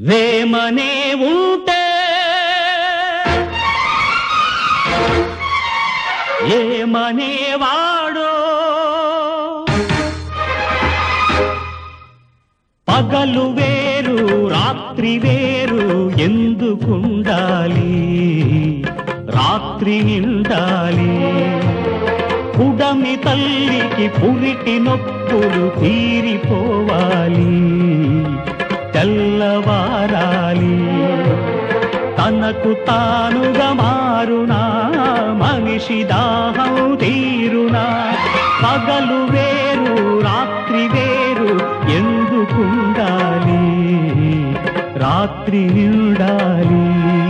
వేమనే ఉంటే ఏమనేవాడో పగలు వేరు రాత్రి వేరు ఎందుకుండాలి రాత్రి నిండాలి పుడమి తల్లికి పురిటి నొప్పులు తీరిపోవాలి తెల్లవారాలి తనకు తానుగా మారునా మనిషి దాహం తీరునా పగలు వేరు రాత్రి వేరు ఎందుకుండాలి రాత్రి నిండాలి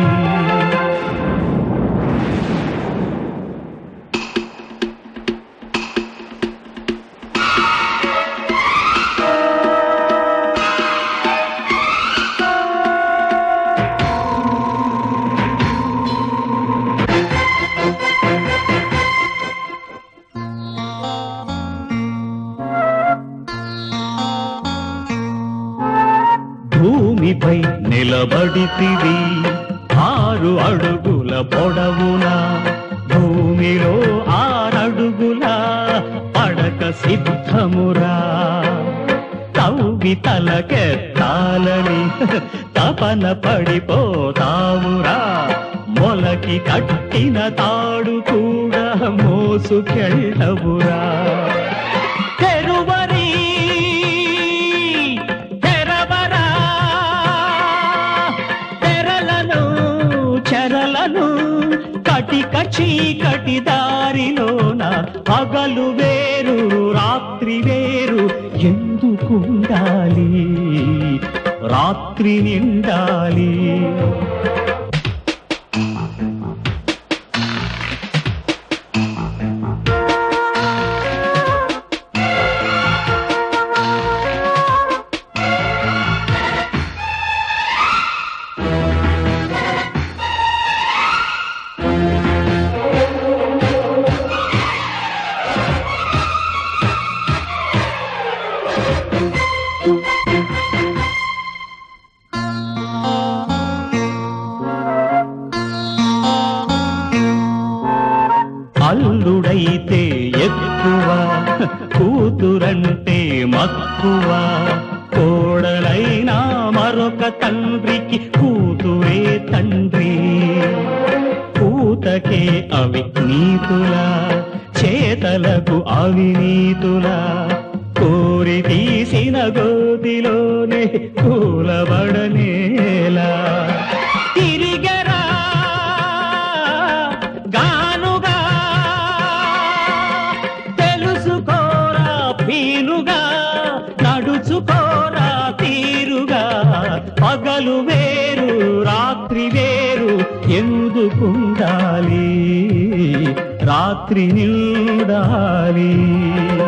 భూమిపై నిలబడితివి ఆరు అడుగుల పొడవున భూమిలో ఆరడుగుల పడక సిద్ధమురా తవ్వి తలకెత్తాలని తపన పడిపోతావురా మొలకి కట్టిన తాడు కూడా మోసుకెళ్ళవురా తెరువరి తెరవరా తెరలను చెరలను కటిక చీకటి దారిలోన పగలు వేరు రాత్రి వేరు ఎందుకుండాలి రాత్రి నిండాలి అల్లుడైతే ఎక్కువ కూతురంటే మక్కువ కోడలైనా మరొక తండ్రికి కూతురే తండ్రి కూతకే అవి నీతులా చేతలకు అవినీతులా కోరి తీసిన గోతిలోనే కూలబడనేలా తిరిగరా గానుగా తెలుసుకోరా పీనుగా నడుచుకోరా తీరుగా పగలు వేరు రాత్రి వేరు ఎందుకుండాలి రాత్రి నిండాలి